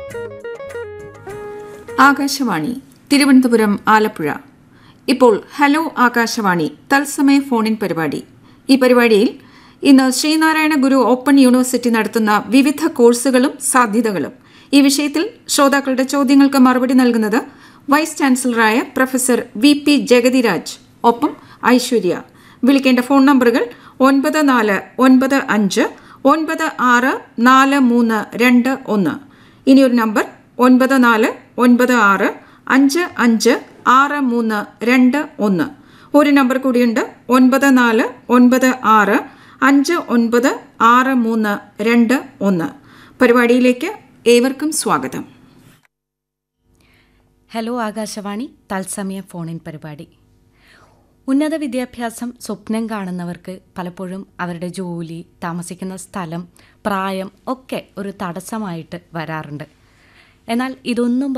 ആകാശവാണി തിരുവനന്തപുരം ആലപ്പുഴ ഇപ്പോൾ ഹലോ ആകാശവാണി തത്സമയ ഫോണിൻ പരിപാടി ഈ പരിപാടിയിൽ ഇന്ന് ശ്രീനാരായണ ഗുരു ഓപ്പൺ യൂണിവേഴ്സിറ്റി നടത്തുന്ന വിവിധ കോഴ്സുകളും സാധ്യതകളും ഈ വിഷയത്തിൽ ശ്രോതാക്കളുടെ ചോദ്യങ്ങൾക്ക് മറുപടി നൽകുന്നത് വൈസ് ചാൻസലറായ പ്രൊഫസർ വി പി ജഗതിരാജ് ഒപ്പം ഐശ്വര്യ വിളിക്കേണ്ട ഫോൺ നമ്പറുകൾ ഒൻപത് നാല് ഒൻപത് അഞ്ച് ഒൻപത് ആറ് നാല് മൂന്ന് രണ്ട് ഒന്ന് ഇനിയൊരു നമ്പർ ഒൻപത് നാല് ഒൻപത് ആറ് അഞ്ച് അഞ്ച് ആറ് മൂന്ന് രണ്ട് ഒന്ന് ഒരു നമ്പർ കൂടിയുണ്ട് ഒൻപത് നാല് ഒൻപത് ആറ് അഞ്ച് ഒൻപത് ആറ് മൂന്ന് രണ്ട് ഒന്ന് പരിപാടിയിലേക്ക് ഏവർക്കും സ്വാഗതം ഹലോ ആകാശവാണി തത്സമയ ഫോണിൻ പരിപാടി ഉന്നത വിദ്യാഭ്യാസം സ്വപ്നം കാണുന്നവർക്ക് പലപ്പോഴും അവരുടെ ജോലി താമസിക്കുന്ന സ്ഥലം പ്രായം ഒക്കെ ഒരു തടസ്സമായിട്ട് വരാറുണ്ട് എന്നാൽ ഇതൊന്നും